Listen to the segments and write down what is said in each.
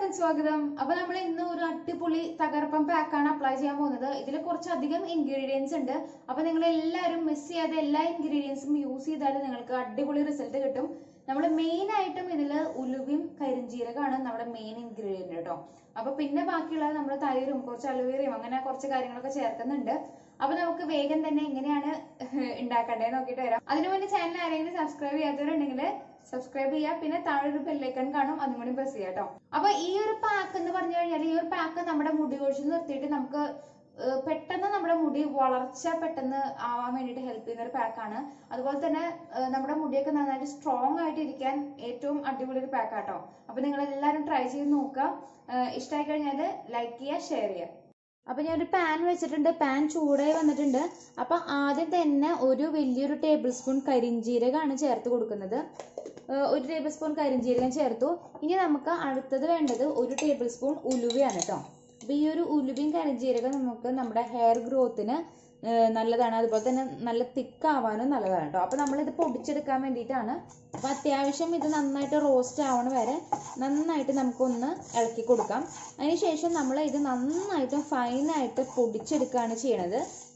എല്ലാവർക്കും സ്വാഗതം അപ്പൊ നമ്മൾ ഇന്ന് ഒരു അടിപൊളി തകർപ്പൻ പാക്കാണ് അപ്ലൈ ചെയ്യാൻ പോകുന്നത് ഇതിൽ കുറച്ചധികം ഇൻഗ്രീഡിയൻസ് ഉണ്ട് അപ്പൊ നിങ്ങൾ എല്ലാവരും മിസ് ചെയ്യാതെ എല്ലാ ഇൻഗ്രീഡിയൻസും യൂസ് ചെയ്താൽ നിങ്ങൾക്ക് അടിപൊളി റിസൾട്ട് കിട്ടും നമ്മൾ മെയിൻ ആയിട്ടും ഇതിൽ ഉലുവയും കരിഞ്ജീരകമാണ് നമ്മുടെ മെയിൻ ഇൻഗ്രീഡിയന്റ് കേട്ടോ അപ്പൊ പിന്നെ ബാക്കിയുള്ളത് നമ്മൾ തൈരും കുറച്ച് അലുവേറിയും അങ്ങനെ കുറച്ച് കാര്യങ്ങളൊക്കെ ചേർക്കുന്നുണ്ട് അപ്പൊ നമുക്ക് വേഗം തന്നെ എങ്ങനെയാണ് ഉണ്ടാക്കേണ്ടത് നോക്കിയിട്ട് വരാം അതിനു മുന്നേ ചാനൽ ആരെങ്കിലും സബ്സ്ക്രൈബ് ചെയ്യാത്തവരുണ്ടെങ്കിൽ സബ്സ്ക്രൈബ് ചെയ്യുക പിന്നെ താഴെ ഒരു ബെല്ലൈക്കൺ കാണും അതും കൂടി പ്രസ് ചെയ്യാം കേട്ടോ അപ്പൊ ഈ ഒരു പാക്ക് എന്ന് പറഞ്ഞു കഴിഞ്ഞാൽ ഈ ഒരു പാക്ക് നമ്മുടെ മുടി കൊഴിച്ചിൽ നിർത്തിയിട്ട് നമുക്ക് ഏർ പെട്ടെന്ന് നമ്മുടെ മുടി വളർച്ച പെട്ടെന്ന് ആവാൻ വേണ്ടിയിട്ട് ഹെൽപ്പ് ചെയ്യുന്ന ഒരു പാക്കാണ് അതുപോലെ തന്നെ ഏർ നമ്മുടെ മുടിയൊക്കെ നന്നായിട്ട് സ്ട്രോങ് ആയിട്ട് ഇരിക്കാൻ ഏറ്റവും അടിപൊളി ഒരു പാക്കാട്ടോ അപ്പൊ നിങ്ങൾ എല്ലാവരും ട്രൈ ചെയ്ത് നോക്കുക ഇഷ്ടമായി കഴിഞ്ഞാൽ ലൈക്ക് ചെയ്യുക ഷെയർ ചെയ്യുക അപ്പൊ ഞാൻ ഒരു പാൻ വെച്ചിട്ടുണ്ട് പാൻ ചൂടായി വന്നിട്ടുണ്ട് അപ്പൊ ആദ്യം തന്നെ ഒരു വലിയൊരു ടേബിൾ സ്പൂൺ കരിഞ്ജീരകമാണ് ചേർത്ത് കൊടുക്കുന്നത് ഏർ ഒരു ടേബിൾ സ്പൂൺ കരിഞ്ജീരകം ചേർത്തു ഇനി നമുക്ക് അടുത്തത് വേണ്ടത് ഒരു ടേബിൾ സ്പൂൺ ഉലുവയാണ് കേട്ടോ അപ്പൊ ഈ ഒരു ഉലുവയും കരിഞ്ജീരകം നമുക്ക് നമ്മുടെ ഹെയർ ഗ്രോത്തിന് നല്ലതാണ് അതുപോലെ തന്നെ നല്ല thick ആവാനും നല്ലതാണ് കേട്ടോ അപ്പൊ നമ്മൾ ഇത് പൊടിച്ചെടുക്കാൻ വേണ്ടിയിട്ടാണ് അപ്പൊ അത്യാവശ്യം ഇത് നന്നായിട്ട് റോസ്റ്റ് ആവണ വരെ നന്നായിട്ട് നമുക്കൊന്ന് ഇളക്കി കൊടുക്കാം അതിനുശേഷം നമ്മൾ ഇത് നന്നായിട്ട് ഫൈനായിട്ട് പൊടിച്ചെടുക്കുകയാണ് ചെയ്യണത്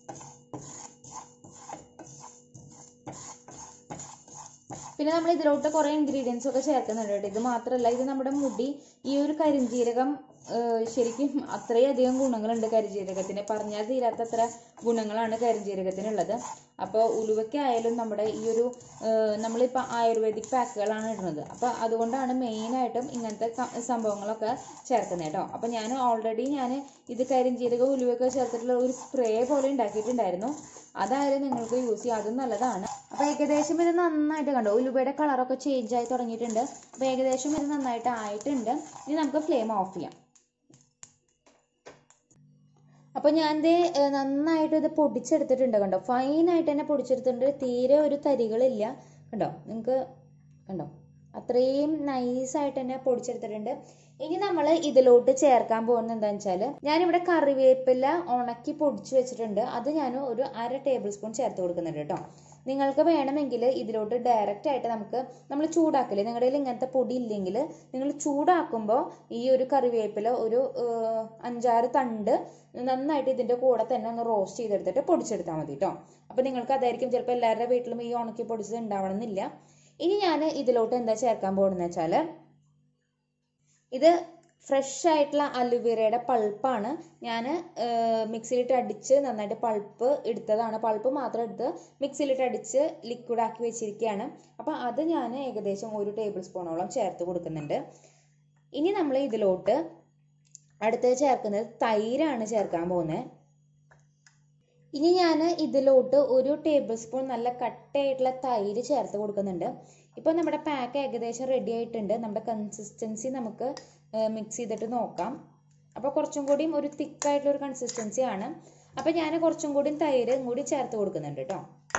പിന്നെ നമ്മൾ ഇതിലോട്ട് കുറേ ഇൻഗ്രീഡിയൻസ് ഒക്കെ ചേർക്കുന്നുണ്ട് കേട്ടോ ഇത് മാത്രമല്ല ഇത് നമ്മുടെ മുടി ഈ ഒരു കരിഞ്ജീരകം ഏർ ശരിക്കും അത്രയധികം ഗുണങ്ങളുണ്ട് കരിഞ്ജീരകത്തിന് പറഞ്ഞാൽ തീരാത്ത അത്ര ഗുണങ്ങളാണ് കരിഞ്ജീരകത്തിനുള്ളത് അപ്പോൾ ഉലുവയ്ക്കായാലും നമ്മുടെ ഈ ഒരു ഏർ നമ്മളിപ്പോൾ ആയുർവേദിക് പാക്കുകളാണ് ഇടുന്നത് അപ്പോൾ അതുകൊണ്ടാണ് മെയിനായിട്ടും ഇങ്ങനത്തെ ക- സംഭവങ്ങളൊക്കെ ചേർക്കുന്നത് കേട്ടോ അപ്പോൾ ഞാൻ ഓൾറെഡി ഞാൻ ഇത് കരിഞ്ജീരകം ഉലുവയൊക്കെ ചേർത്തിട്ടുള്ള ഒരു സ്പ്രേ പോലെ ഉണ്ടാക്കിയിട്ടുണ്ടായിരുന്നു അതായാലും നിങ്ങൾക്ക് യൂസ് ചെയ്യാം അതും നല്ലതാണ് അപ്പോൾ ഏകദേശം ഇത് നന്നായിട്ട് കണ്ടോ ഉലുവയുടെ കളറൊക്കെ ചേഞ്ച് ആയി തുടങ്ങിയിട്ടുണ്ട് അപ്പോൾ ഏകദേശം ഇത് നന്നായിട്ട് ആയിട്ടുണ്ട് ഇനി നമുക്ക് ഫ്ലെയിം ഓഫ് ചെയ്യാം അപ്പോൾ ഞാൻ ഇത് നന്നായിട്ട് ഇത് പൊടിച്ചെടുത്തിട്ടുണ്ട് കണ്ടോ ഫൈനായിട്ട് തന്നെ പൊടിച്ചെടുത്തിട്ടുണ്ട് തീരെ ഒരു തരികളില്ല കണ്ടോ നിങ്ങൾക്ക് കണ്ടോ അത്രയും നൈസായിട്ട് തന്നെ പൊടിച്ചെടുത്തിട്ടുണ്ട് ഇനി നമ്മൾ ഇതിലോട്ട് ചേർക്കാൻ പോകുന്നത് എന്താണെന്ന് വെച്ചാൽ ഞാനിവിടെ കറിവേപ്പില ഉണക്കി പൊടിച്ച് വെച്ചിട്ടുണ്ട് അത് ഞാൻ ഒരു അര ടേബിൾ സ്പൂൺ ചേർത്ത് കൊടുക്കുന്നുണ്ട് കേട്ടോ നിങ്ങൾക്ക് വേണമെങ്കിൽ ഇതിലോട്ട് ഡയറക്റ്റ് ആയിട്ട് നമുക്ക് നമ്മൾ ചൂടാക്കില്ലേ നിങ്ങളുടെ കയ്യിൽ ഇങ്ങനത്തെ പൊടി ഇല്ലെങ്കിൽ നിങ്ങൾ ചൂടാക്കുമ്പോൾ ഈ ഒരു കറിവേപ്പില ഒരു ഏർ, അഞ്ചാറ് തണ്ട് നന്നായിട്ട് ഇതിൻ്റെ കൂടെ തന്നെ ഒന്ന് റോസ്റ്റ് ചെയ്തെടുത്തിട്ട് പൊടിച്ചെടുത്താൽ മതി കേട്ടോ അപ്പോൾ നിങ്ങൾക്ക് അതായിരിക്കും ചിലപ്പോൾ എല്ലാവരുടെ വീട്ടിലും ഈ ഉണക്കി പൊടിച്ചത് ഉണ്ടാവണമെന്നില്ല ഇനി ഞാൻ ഇതിലോട്ട് എന്താ ചേർക്കാൻ പോകുന്നത് വെച്ചാൽ ഇത് ഫ്രഷ് ആയിട്ടുള്ള അലുവേരയുടെ പൾപ്പാണ് ഞാൻ മിക്സിയിലിട്ട് അടിച്ച് നന്നായിട്ട് പൾപ്പ് എടുത്തതാണ് പൾപ്പ് മാത്രം എടുത്ത് മിക്സിയിലിട്ട് അടിച്ച് ലിക്വിഡ് ആക്കി വെച്ചിരിക്കുകയാണ് അപ്പോൾ അത് ഞാൻ ഏകദേശം ഒരു ടേബിൾ സ്പൂണോളം ചേർത്ത് കൊടുക്കുന്നുണ്ട് ഇനി നമ്മൾ ഇതിലോട്ട് അടുത്തത് ചേർക്കുന്നത് തൈരാണ് ചേർക്കാൻ പോകുന്നത് ഇനി ഞാൻ ഇതിലോട്ട് ഒരു ടേബിൾ സ്പൂൺ നല്ല കട്ടയായിട്ടുള്ള തൈര് ചേർത്ത് കൊടുക്കുന്നുണ്ട് ഇപ്പോൾ നമ്മുടെ പാക്ക് ഏകദേശം റെഡി ആയിട്ടുണ്ട് നമ്മുടെ കൺസിസ്റ്റൻസി നമുക്ക് മിക്സ് ചെയ്തിട്ട് നോക്കാം അപ്പോൾ കുറച്ചും കൂടിയും ഒരു തിക്കായിട്ടുള്ള ഒരു കൺസിസ്റ്റൻസി ആണ് അപ്പോൾ ഞാൻ കുറച്ചും കൂടി തൈര് കൂടി ചേർത്ത് കൊടുക്കുന്നുണ്ട് കേട്ടോ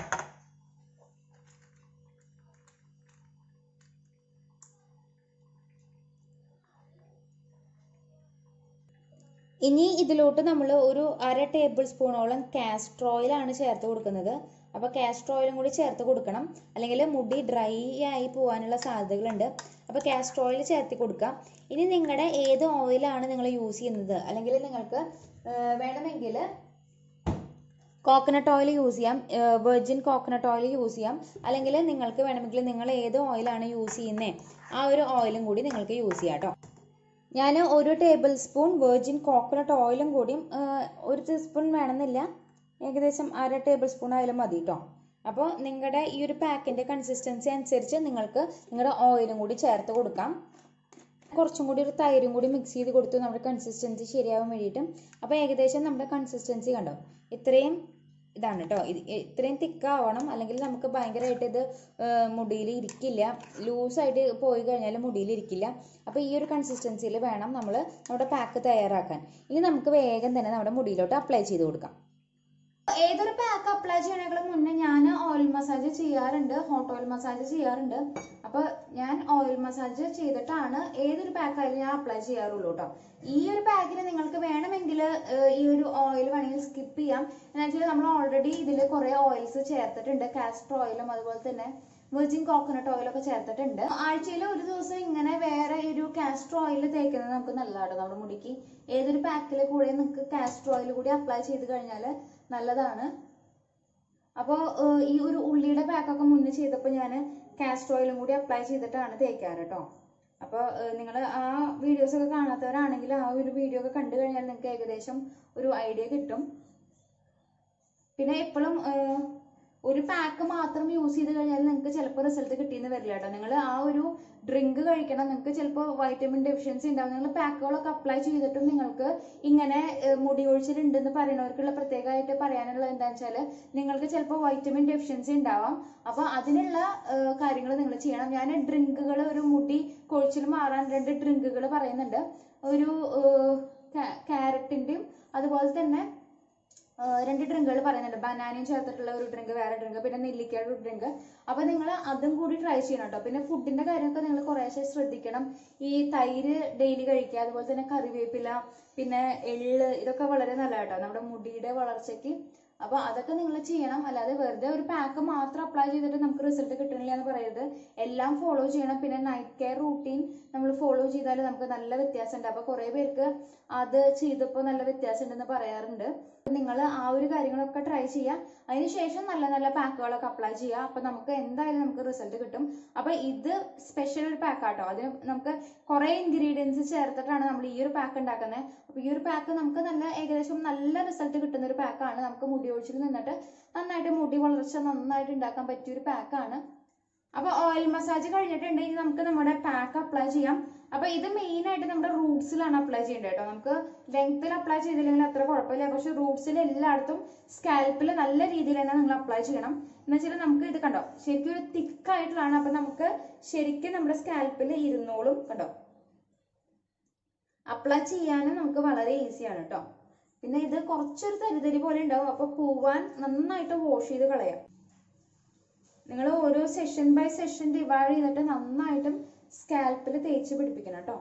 ഇനി ഇതിലോട്ട് നമ്മൾ ഒരു അര ടേബിൾ സ്പൂണോളം കാസ്റ്റർ ഓയിലാണ് ചേർത്ത് കൊടുക്കുന്നത് അപ്പോൾ കാസ്റ്റർ ഓയിലും കൂടി ചേർത്ത് കൊടുക്കണം അല്ലെങ്കിൽ മുടി ഡ്രൈ ആയി പോകാനുള്ള സാധ്യതകളുണ്ട് അപ്പോൾ കാസ്റ്റർ ഓയിൽ ചേർത്ത് കൊടുക്കാം ഇനി നിങ്ങളുടെ ഏത് ഓയിലാണ് നിങ്ങൾ യൂസ് ചെയ്യുന്നത് അല്ലെങ്കിൽ നിങ്ങൾക്ക് ഏർ, വേണമെങ്കിൽ കോക്കനട്ട് ഓയിൽ യൂസ് ചെയ്യാം വെർജിൻ കോക്കനട്ട് ഓയിൽ യൂസ് ചെയ്യാം അല്ലെങ്കിൽ നിങ്ങൾക്ക് വേണമെങ്കിൽ നിങ്ങൾ ഏത് ഓയിലാണ് യൂസ് ചെയ്യുന്നത് ആ ഒരു ഓയിലും കൂടി നിങ്ങൾക്ക് യൂസ് ചെയ്യാം കേട്ടോ ഞാൻ ഒരു ടേബിൾ സ്പൂൺ വെർജിൻ കോക്കനട്ട് ഓയിലും കൂടിയും ആ, ഒരു ടീസ്പൂൺ വേണമെന്നില്ല ഏകദേശം അര ടേബിൾ സ്പൂൺ ആയാലും മതി കേട്ടോ അപ്പോൾ നിങ്ങളുടെ ഈ ഒരു പാക്കിൻ്റെ കൺസിസ്റ്റൻസി അനുസരിച്ച് നിങ്ങൾക്ക് നിങ്ങളുടെ ഓയിലും കൂടി ചേർത്ത് കൊടുക്കാം കുറച്ചും കൂടി ഒരു തൈരും കൂടി മിക്സ് ചെയ്ത് കൊടുത്തു നമ്മുടെ കൺസിസ്റ്റൻസി ശരിയാവാൻ വേണ്ടിയിട്ട് അപ്പോൾ ഏകദേശം നമ്മുടെ കൺസിസ്റ്റൻസി കണ്ടോ ഇത്രയും ഇതാണ് കേട്ടോ ഇത് ഇത്രയും തിക്കാവണം അല്ലെങ്കിൽ നമുക്ക് ഭയങ്കരമായിട്ട് ഇത് മുടിയിൽ ഇരിക്കില്ല ലൂസായിട്ട് പോയി കഴിഞ്ഞാൽ മുടിയിൽ ഇരിക്കില്ല അപ്പോൾ ഈ ഒരു കൺസിസ്റ്റൻസിയിൽ വേണം നമ്മൾ നമ്മുടെ പാക്ക് തയ്യാറാക്കാൻ ഇനി നമുക്ക് വേഗം തന്നെ നമ്മുടെ മുടിയിലോട്ട് അപ്ലൈ ചെയ്ത് കൊടുക്കാം ഏതൊരു പാക്ക് അപ്ലൈ ചെയ്യണേക്കാളും മുന്നേ ഞാൻ ഓയിൽ മസാജ് ചെയ്യാറുണ്ട് ഹോട്ട് ഓയിൽ മസാജ് ചെയ്യാറുണ്ട് അപ്പോൾ ഞാൻ ഓയിൽ മസാജ് ചെയ്തിട്ടാണ് ഏതൊരു പാക്ക് ആയാലും ഞാൻ അപ്ലൈ ചെയ്യാറുള്ളൂ കേട്ടോ ഈ ഒരു പാക്കിന് നിങ്ങൾക്ക് വേണമെങ്കിൽ ഈ ഒരു ഓയിൽ വേണമെങ്കിൽ സ്കിപ്പ് ചെയ്യാം എന്ന് വെച്ചാൽ നമ്മൾ ഓൾറെഡി ഇതിൽ കുറേ ഓയിൽസ് ചേർത്തിട്ടുണ്ട് കാസ്റ്റർ ഓയിലും അതുപോലെ തന്നെ വെർജിൻ കോക്കനട്ട് ഓയിലൊക്കെ ചേർത്തിട്ടുണ്ട് ആഴ്ചയിൽ ഒരു ദിവസം ഇങ്ങനെ വേറെ ഒരു കാസ്റ്റർ ഓയിൽ തേക്കുന്നത് നമുക്ക് നല്ലതാണ് നമ്മുടെ മുടിക്ക് ഏതൊരു പാക്കിൽ കൂടെ നിങ്ങൾക്ക് കാസ്റ്റർ ഓയിൽ കൂടി അപ്ലൈ ചെയ്ത് കഴിഞ്ഞാൽ നല്ലതാണ് അപ്പോൾ ഈ ഒരു ഉള്ളിയുടെ പാക്കൊക്കെ മുന്നേ ചെയ്തപ്പോൾ ഞാൻ കാസ്റ്റർ ഓയിലും കൂടി അപ്ലൈ ചെയ്തിട്ടാണ് തേക്കാറ് കേട്ടോ അപ്പോൾ നിങ്ങൾ ആ വീഡിയോസ് ഒക്കെ കാണാത്തവരാണെങ്കിൽ ആ ഒരു വീഡിയോ ഒക്കെ കണ്ടു കഴിഞ്ഞാൽ നിങ്ങൾക്ക് ഏകദേശം ഒരു ഐഡിയ കിട്ടും പിന്നെ എപ്പോഴും ഒരു പാക്ക് മാത്രം യൂസ് ചെയ്ത് കഴിഞ്ഞാൽ നിങ്ങൾക്ക് ചിലപ്പോൾ റിസൾട്ട് കിട്ടിയെന്ന് വരില്ല കേട്ടോ നിങ്ങൾ ആ ഒരു ഡ്രിങ്ക് കഴിക്കണം നിങ്ങൾക്ക് ചിലപ്പോൾ വൈറ്റമിൻ ഡെഫിഷ്യൻസി ഉണ്ടാവും നിങ്ങൾ പാക്കുകളൊക്കെ അപ്ലൈ ചെയ്തിട്ടും നിങ്ങൾക്ക് ഇങ്ങനെ ഏഹ്, മുടി ഒഴിച്ചിലുണ്ടെന്ന് പറയുന്നവർക്കുള്ള പ്രത്യേകമായിട്ട് പറയാനുള്ളത് എന്താണെന്ന് വെച്ചാൽ നിങ്ങൾക്ക് ചിലപ്പോൾ വൈറ്റമിൻ ഡെഫിഷ്യൻസി ഉണ്ടാവാം അപ്പൊ അതിനുള്ള കാര്യങ്ങൾ നിങ്ങൾ ചെയ്യണം ഞാൻ ഡ്രിങ്കുകൾ ഒരു മുടി കൊഴിച്ചിൽ മാറാൻ രണ്ട് ഡ്രിങ്കുകൾ പറയുന്നുണ്ട് ഒരു ക്യാരറ്റിന്റെയും അതുപോലെ തന്നെ ആ, രണ്ട് ഡ്രിങ്കുകൾ പറയുന്നുണ്ട് ബനാനയും ചേർത്തിട്ടുള്ള ഒരു ഡ്രിങ്ക് വേറെ ഡ്രിങ്ക് പിന്നെ നെല്ലിക്കയുടെ ഒരു ഡ്രിങ്ക് അപ്പൊ നിങ്ങൾ അതും കൂടി ട്രൈ ചെയ്യണം കേട്ടോ പിന്നെ ഫുഡിന്റെ കാര്യമൊക്കെ നിങ്ങൾ കുറേശ്ശെ ശ്രദ്ധിക്കണം ഈ തൈര് ഡെയിലി കഴിക്കുക അതുപോലെ തന്നെ കറിവേപ്പില പിന്നെ എള്ള് ഇതൊക്കെ വളരെ നല്ല കേട്ടോ നമ്മുടെ മുടിയുടെ വളർച്ചയ്ക്ക് അപ്പൊ അതൊക്കെ നിങ്ങൾ ചെയ്യണം അല്ലാതെ വെറുതെ ഒരു പാക്ക് മാത്രം അപ്ലൈ ചെയ്തിട്ട് നമുക്ക് റിസൾട്ട് കിട്ടണില്ല എന്ന് പറയരുത് എല്ലാം ഫോളോ ചെയ്യണം പിന്നെ നൈറ്റ് കെയർ റൂട്ടീൻ നമ്മൾ ഫോളോ ചെയ്താൽ നമുക്ക് നല്ല വ്യത്യാസമുണ്ട് അപ്പൊ കുറെ പേർക്ക് അത് ചെയ്തപ്പോൾ നല്ല വ്യത്യാസം ഉണ്ടെന്ന് പറയാറുണ്ട് നിങ്ങൾ ആ ഒരു കാര്യങ്ങളൊക്കെ ട്രൈ ചെയ്യുക അതിനുശേഷം നല്ല നല്ല പാക്കുകളൊക്കെ അപ്ലൈ ചെയ്യുക അപ്പൊ നമുക്ക് എന്തായാലും നമുക്ക് റിസൾട്ട് കിട്ടും അപ്പൊ ഇത് സ്പെഷ്യൽ ഒരു പാക്ക് ആട്ടോ അതിന് നമുക്ക് കുറെ ഇൻഗ്രീഡിയൻസ് ചേർത്തിട്ടാണ് നമ്മൾ ഈ ഒരു പാക്ക് ഉണ്ടാക്കുന്നത് അപ്പൊ ഈ ഒരു പാക്ക് നമുക്ക് നല്ല ഏകദേശം നല്ല റിസൾട്ട് കിട്ടുന്ന ഒരു പാക്കാണ് നമുക്ക് മുടി ഒഴിച്ചിൽ നിന്നിട്ട് നന്നായിട്ട് മുടി വളർച്ച നന്നായിട്ട് ഉണ്ടാക്കാൻ പറ്റിയ ഒരു പാക്കാണ് അപ്പൊ ഓയിൽ മസാജ് കഴിഞ്ഞിട്ടുണ്ട് ഇനി നമുക്ക് നമ്മുടെ പാക്ക് അപ്ലൈ ചെയ്യാം അപ്പൊ ഇത് മെയിൻ ആയിട്ട് നമ്മുടെ റൂട്ട്സിലാണ് അപ്ലൈ ചെയ്യേണ്ടത് കേട്ടോ നമുക്ക് ലെങ്ത്തിൽ അപ്ലൈ ചെയ്തില്ലെങ്കിൽ അത്ര കുഴപ്പമില്ല പക്ഷെ റൂട്ട്സിൽ എല്ലായിടത്തും സ്കാൽപ്പിൽ നല്ല രീതിയിൽ തന്നെ നിങ്ങൾ അപ്ലൈ ചെയ്യണം എന്ന് വെച്ചാൽ നമുക്ക് ഇത് കണ്ടോ ശരിക്കും ഒരു തിക്ക് ആയിട്ടുള്ളതാണ് അപ്പൊ നമുക്ക് ശരിക്കും നമ്മുടെ സ്കാൽപ്പിൽ ഇരുന്നോളും കണ്ടോ അപ്ലൈ ചെയ്യാനും നമുക്ക് വളരെ ഈസിയാണ് കേട്ടോ പിന്നെ ഇത് കുറച്ചൊരു തരിതരി പോലെ ഉണ്ടാവും അപ്പൊ പോവാൻ നന്നായിട്ട് വാഷ് ചെയ്ത് കളയാം നിങ്ങൾ ഓരോ സെഷൻ ബൈ സെഷൻ ഡിവൈഡ് ചെയ്തിട്ട് നന്നായിട്ടും സ്കാൽപ്പിൽ തേച്ച് പിടിപ്പിക്കണം കേട്ടോ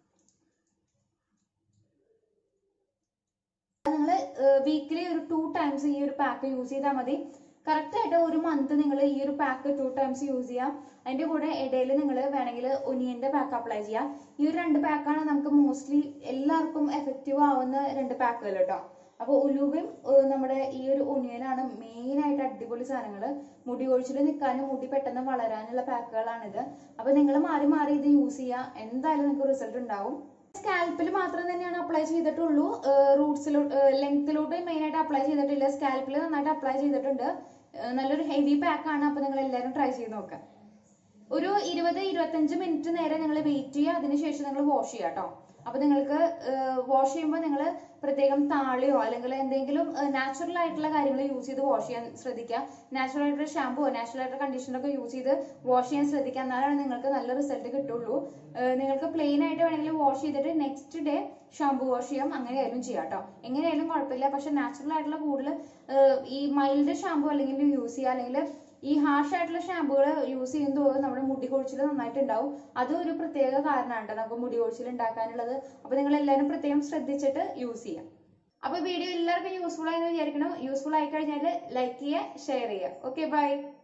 നിങ്ങൾ വീക്കിലി ഒരു ടു ടൈംസ് ഈ ഒരു പാക്ക് യൂസ് ചെയ്താൽ മതി കറക്റ്റ് ആയിട്ട് ഒരു മന്ത് നിങ്ങൾ ഈ ഒരു പാക്ക് ടു ടൈംസ് യൂസ് ചെയ്യാം അതിന്റെ കൂടെ ഇടയിൽ നിങ്ങൾ വേണമെങ്കിൽ ഒനിയന്റെ പാക്ക് അപ്ലൈ ചെയ്യാം ഈ ഒരു രണ്ട് പാക്കാണ് നമുക്ക് മോസ്റ്റ്ലി എല്ലാവർക്കും എഫക്റ്റീവ് ആവുന്ന രണ്ട് പാക്കുകൾ കേട്ടോ അപ്പൊ ഉലുവയും ഏഹ്, നമ്മുടെ ഈ ഒരു ഒനിയനാണ് മെയിൻ ആയിട്ട് അടിപൊളി സാധനങ്ങൾ മുടി ഒഴിച്ചിൽ നിൽക്കാനും മുടി പെട്ടെന്ന് വളരാനുള്ള പാക്കുകളാണിത് അപ്പൊ നിങ്ങൾ മാറി മാറി ഇത് യൂസ് ചെയ്യുക എന്തായാലും നിങ്ങൾക്ക് റിസൾട്ട് ഉണ്ടാവും സ്കാൽപ്പിൽ മാത്രം തന്നെയാണ് അപ്ലൈ ചെയ്തിട്ടുള്ളൂ റൂട്ട്സിലോട്ട് ലെങ്ത്തിലോട്ട് മെയിൻ ആയിട്ട് അപ്ലൈ ചെയ്തിട്ടില്ല സ്കാൽപ്പിൽ നന്നായിട്ട് അപ്ലൈ ചെയ്തിട്ടുണ്ട് ഏഹ്, നല്ലൊരു ഹെവി പാക്കാണ് അപ്പൊ നിങ്ങൾ എല്ലാവരും ട്രൈ ചെയ്ത് നോക്കാം ഒരു ഇരുപത് ഇരുപത്തഞ്ച് മിനിറ്റ് നേരം നിങ്ങൾ വെയിറ്റ് ചെയ്യുക അതിനുശേഷം നിങ്ങൾ വാഷ് ചെയ്യുക കേട്ടോ അപ്പൊ നിങ്ങൾക്ക് വാഷ് ചെയ്യുമ്പോൾ നിങ്ങൾ പ്രത്യേകം താളിയോ അല്ലെങ്കിൽ എന്തെങ്കിലും നാച്ചുറൽ ആയിട്ടുള്ള കാര്യങ്ങൾ യൂസ് ചെയ്ത് വാഷ് ചെയ്യാൻ ശ്രദ്ധിക്കുക നാച്ചുറൽ ആയിട്ടുള്ള ഷാമ്പുവോ നാച്ചുറൽ ആയിട്ടുള്ള കണ്ടീഷണർ ഒക്കെ യൂസ് ചെയ്ത് വാഷ് ചെയ്യാൻ ശ്രദ്ധിക്കുക എന്നാലാണ് നിങ്ങൾക്ക് നല്ല റിസൾട്ട് കിട്ടുള്ളൂ ഏഹ് നിങ്ങൾക്ക് പ്ലെയിൻ ആയിട്ട് വേണമെങ്കിൽ വാഷ് ചെയ്തിട്ട് നെക്സ്റ്റ് ഡേ ഷാമ്പു വാഷ് ചെയ്യാം അങ്ങനെയായാലും ചെയ്യാം കേട്ടോ എങ്ങനെയായാലും കുഴപ്പമില്ല പക്ഷെ നാച്ചുറൽ ആയിട്ടുള്ള കൂടുതൽ ഈ മൈൽഡ് ഷാമ്പു അല്ലെങ്കിൽ യൂസ് ചെയ്യുക അല്ലെങ്കിൽ ഈ ഹാർഷ് ആയിട്ടുള്ള ഷാമ്പുകൾ യൂസ് ചെയ്യുമ്പോൾ നമ്മുടെ മുടി കൊഴിച്ചിൽ നന്നായിട്ട് ഉണ്ടാവും അതും ഒരു പ്രത്യേക കാരണമാണ് ട്ടോ നമുക്ക് മുടി കൊഴിച്ചിൽ ഉണ്ടാക്കാനുള്ളത് അപ്പൊ നിങ്ങൾ എല്ലാവരും പ്രത്യേകം ശ്രദ്ധിച്ചിട്ട് യൂസ് ചെയ്യാം അപ്പൊ വീഡിയോ എല്ലാവർക്കും യൂസ്ഫുൾ ആയെന്ന് വിചാരിക്കണം യൂസ്ഫുൾ ആയി കഴിഞ്ഞാൽ ലൈക്ക് ചെയ്യുക ഷെയർ ചെയ്യുക ഓക്കെ ബൈ